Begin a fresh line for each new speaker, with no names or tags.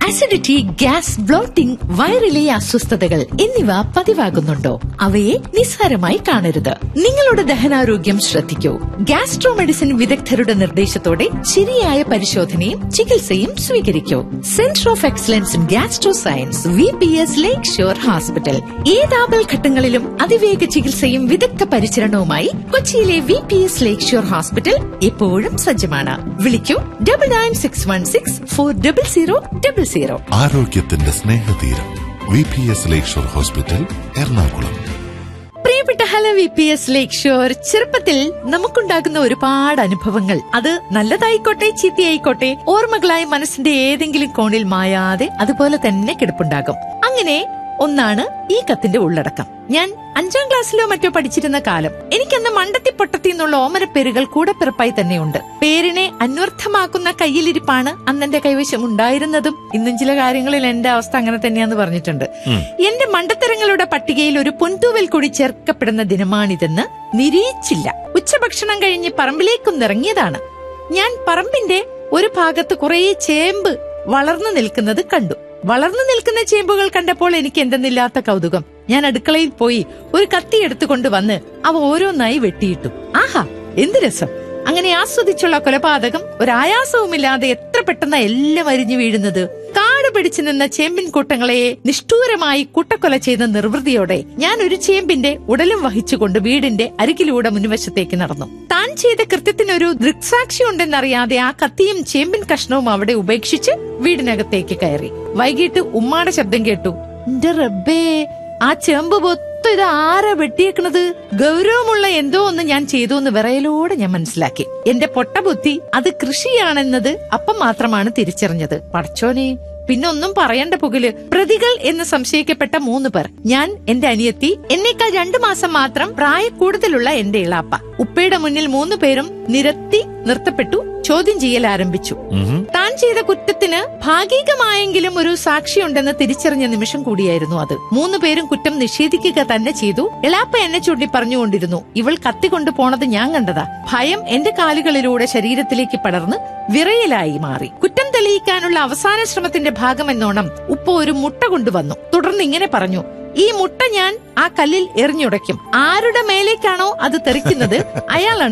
acidity gas blotting വയറിലെ അസ്വസ്ഥതകൾ എന്നിവ പതിവാകുന്നുണ്ടോ അവയെ നിസ്സാരമായി കാണരുത് നിങ്ങളുടെ ദഹനാരോഗ്യം ശ്രദ്ധിക്കൂ ഗ്യാസ്ട്രോ മെഡിസിൻ വിദഗ്ധരുടെ നിർദ്ദേശത്തോടെ ശരിയായ പരിശോധനയും ചികിത്സയും സ്വീകരിക്കൂ centre of excellence in gastro science V P S lake shore hospital ഏതാപൽ ഘട്ടങ്ങളിലും അതിവേഗ ചികിത്സയും വിദഗ്ധ പരിചരണവുമായി കൊച്ചിയിലെ V P S lake shore hospital എപ്പോഴും സജ്ജമാണ് വിളിക്കൂ double nine six one six four double zero double zero
ആരോഗ്യത്തിന്റെ സ്നേഹതീരം V P S lakeshore hospital Ernakulam
പ്രിയപ്പെട്ട hello V P S lake shore ചെറുപ്പത്തിൽ നമുക്കുണ്ടാകുന്ന ഒരുപാട് അനുഭവങ്ങൾ അത് നല്ലതായിക്കോട്ടെ ചീത്തയായിക്കോട്ടെ ഓർമ്മകളായി മനസ്സിന്റെ ഏതെങ്കിലും കോണിൽ മായാതെ അതുപോലെ തന്നെ കിടപ്പുണ്ടാകും അങ്ങനെ ഒന്നാണ് ഈ കത്തിന്റെ ഉള്ളടക്കം ഞാൻ അഞ്ചാം ക്ലാസ്സിലോ മറ്റോ പഠിച്ചിരുന്ന കാലം എനിക്കന്ന് മണ്ടത്തി പൊട്ടത്തി എന്നുള്ള ഓമനപ്പേരുകൾ കൂടെ പിറപ്പായി തന്നെയുണ്ട് പേരിനെ അന്വർത്ഥമാക്കുന്ന കയ്യിലിരിപ്പാണ് അന്നെന്റെ കൈവശം ഉണ്ടായിരുന്നതും ഇന്നും ചില കാര്യങ്ങളിൽ എന്റെ അവസ്ഥ അങ്ങനെ തന്നെയാന്ന് പറഞ്ഞിട്ടുണ്ട് എന്റെ മണ്ടത്തരങ്ങളുടെ പട്ടികയിൽ ഒരു പൊൻതൂവൽ കൂടി ചേർക്കപ്പെടുന്ന ദിനമാണിതെന്ന് നിരീച്ചില്ല ഉച്ചഭക്ഷണം കഴിഞ്ഞ് പറമ്പിലേക്കൊന്നിറങ്ങിയതാണ് ഞാൻ പറമ്പിന്റെ ഒരു ഭാഗത്ത് കുറേ ചേമ്പ് വളർന്നു നിൽക്കുന്നത് കണ്ടു വളർന്നു നിൽക്കുന്ന ചേമ്പുകൾ കണ്ടപ്പോൾ എനിക്ക് എന്തെന്നില്ലാത്ത കൗതുകം ഞാൻ അടുക്കളയിൽ പോയി ഒരു കത്തി എടുത്തുകൊണ്ട് വന്ന് അവ ഓരോന്നായി വെട്ടിയിട്ടു ആഹാ എന്ത് രസം അങ്ങനെ ആസ്വദിച്ചുള്ള കൊലപാതകം ഒരായാസവുമില്ലാതെ എത്ര പെട്ടെന്ന് എല്ലാം അരിഞ്ഞു വീഴുന്നത് കാട് പിടിച്ചു നിന്ന ചേമ്പിൻ കൂട്ടങ്ങളെ നിഷ്ഠൂരമായി കൂട്ടക്കൊല ചെയ്ത നിർവൃതിയോടെ ഞാൻ ഒരു ചേമ്പിന്റെ ഉടലും വഹിച്ചുകൊണ്ട് വീടിന്റെ അരികിലൂടെ മുൻവശത്തേക്ക് നടന്നു താൻ ചെയ്ത കൃത്യത്തിനൊരു ദൃക്സാക്ഷി ഉണ്ടെന്നറിയാതെ ആ കത്തിയും ചേമ്പിൻ കഷ്ണവും അവിടെ ഉപേക്ഷിച്ച് വീടിനകത്തേക്ക് കയറി വൈകിട്ട് ഉമ്മാടെ ശബ്ദം കേട്ടു എന്റെ റബ്ബേ ആ ചെമ്പ് മൊത്തം ഇത് ആരാ വെട്ടിയേക്കണത് ഗൗരവമുള്ള എന്തോ ഒന്ന് ഞാൻ ചെയ്തു എന്ന് വിറയലോടെ ഞാൻ മനസ്സിലാക്കി എന്റെ പൊട്ടബുദ്ധി അത് കൃഷിയാണെന്നത് അപ്പം മാത്രമാണ് തിരിച്ചറിഞ്ഞത് പടച്ചോനെ പിന്നെ ഒന്നും പറയണ്ട പുകില് പ്രതികൾ എന്ന് സംശയിക്കപ്പെട്ട മൂന്ന് പേർ ഞാൻ എന്റെ അനിയത്തി എന്നേക്കാൾ രണ്ടു മാസം മാത്രം പ്രായ കൂടുതലുള്ള എന്റെ ഇളാപ്പ ഉപ്പയുടെ മുന്നിൽ മൂന്ന് പേരും നിരത്തി നിർത്തപ്പെട്ടു ചോദ്യം ചെയ്യൽ ആരംഭിച്ചു താൻ ചെയ്ത കുറ്റത്തിന് ഭാഗികമായെങ്കിലും ഒരു സാക്ഷിയുണ്ടെന്ന് തിരിച്ചറിഞ്ഞ നിമിഷം കൂടിയായിരുന്നു അത് മൂന്ന് പേരും കുറ്റം നിഷേധിക്കുക തന്നെ ചെയ്തു ഇളാപ്പ എന്നെ ചൂണ്ടി പറഞ്ഞുകൊണ്ടിരുന്നു ഇവൾ കത്തിക്കൊണ്ടു പോണത് ഞാൻ കണ്ടതാ ഭയം എന്റെ കാലുകളിലൂടെ ശരീരത്തിലേക്ക് പടർന്ന് വിറയലായി മാറി കുറ്റം തെളിയിക്കാനുള്ള അവസാന ശ്രമത്തിന്റെ ഭാഗമെന്നോണം ഉപ്പ ഒരു മുട്ട കൊണ്ടുവന്നു തുടർന്ന് ഇങ്ങനെ പറഞ്ഞു ഈ മുട്ട ഞാൻ ആ കല്ലിൽ എറിഞ്ഞുടയ്ക്കും ആരുടെ മേലേക്കാണോ അത് തെറിക്കുന്നത് അയാളാണ്